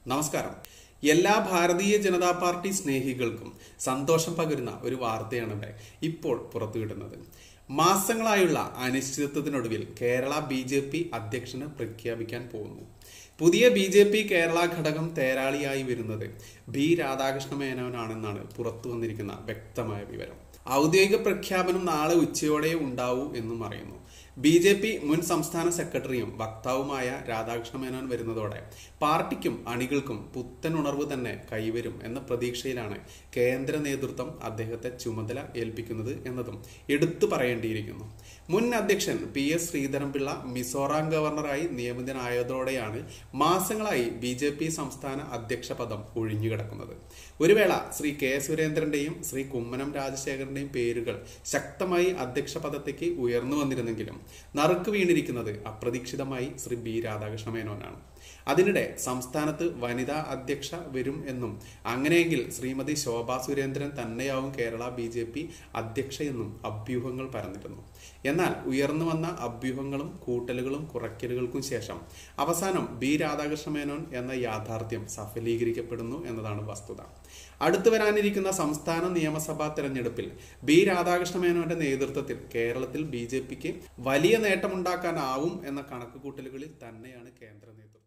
നമസ്കാരം എല്ലാ ഭാരതീയ ജനതാ പാർട്ടി സ്നേഹികൾക്കും സന്തോഷം പകരുന്ന ഒരു വാർത്തയാണ് ഇവിടെ ഇപ്പോൾ പുറത്തുവിടുന്നത് മാസങ്ങളായുള്ള അനിശ്ചിതത്വത്തിനൊടുവിൽ കേരള ബി ജെ പി അധ്യക്ഷന് പ്രഖ്യാപിക്കാൻ പോകുന്നു പുതിയ ബി ജെ പി കേരള ഘടകം തേരാളിയായി വരുന്നത് ബി രാധാകൃഷ്ണ മേനോനാണെന്നാണ് പുറത്തു വന്നിരിക്കുന്ന വ്യക്തമായ വിവരം ഔദ്യോഗിക പ്രഖ്യാപനം നാളെ ഉച്ചയോടെ ഉണ്ടാവൂ എന്നും അറിയുന്നു ബി ജെ പി മുൻ സംസ്ഥാന സെക്രട്ടറിയും വക്താവുമായ രാധാകൃഷ്ണ മേനോൻ വരുന്നതോടെ പാർട്ടിക്കും അണികൾക്കും പുത്തൻ ഉണർവ് തന്നെ കൈവരും എന്ന പ്രതീക്ഷയിലാണ് കേന്ദ്ര നേതൃത്വം അദ്ദേഹത്തെ ചുമതല ഏൽപ്പിക്കുന്നത് എന്നതും എടുത്തു പറയേണ്ടിയിരിക്കുന്നു മുൻ അധ്യക്ഷൻ പി എസ് ശ്രീധരൻപിള്ള മിസോറാം ഗവർണറായി നിയമിതനായതോടെയാണ് മാസങ്ങളായി ബി ജെ പി സംസ്ഥാന അധ്യക്ഷ പദം ഒഴിഞ്ഞുകിടക്കുന്നത് ഒരു വേള ശ്രീ കെ സുരേന്ദ്രന്റെയും ശ്രീ കുമ്മനം രാജശേഖരന്റെയും പേരുകൾ ശക്തമായി അധ്യക്ഷ പദത്തേക്ക് ഉയർന്നു വന്നിരുന്നെങ്കിലും നറുക്ക് വീണിരിക്കുന്നത് അപ്രതീക്ഷിതമായി ശ്രീ ബി രാധാകൃഷ്ണ മേനോനാണ് അതിനിടെ സംസ്ഥാനത്ത് വനിതാ അധ്യക്ഷ വരും എന്നും അങ്ങനെയെങ്കിൽ ശ്രീമതി ശോഭാ സുരേന്ദ്രൻ തന്നെയാവും കേരള ബി ജെ പി അധ്യക്ഷയെന്നും അഭ്യൂഹങ്ങൾ പരന്നിരുന്നു എന്നാൽ ഉയർന്നു വന്ന അഭ്യൂഹങ്ങളും കൂട്ടലുകളും കുറയ്ക്കലുകൾക്കും ശേഷം അവസാനം ബി രാധാകൃഷ്ണ മേനോൻ എന്ന യാഥാർത്ഥ്യം സഫലീകരിക്കപ്പെടുന്നു എന്നതാണ് വസ്തുത അടുത്തു വരാനിരിക്കുന്ന സംസ്ഥാന നിയമസഭാ തെരഞ്ഞെടുപ്പിൽ ബി രാധാകൃഷ്ണ മേനോന്റെ നേതൃത്വത്തിൽ കേരളത്തിൽ ബി ജെ പിക്ക് വലിയ നേട്ടമുണ്ടാക്കാനാവും എന്ന കണക്കുകൂട്ടലുകളിൽ തന്നെയാണ് കേന്ദ്ര നേതൃത്വം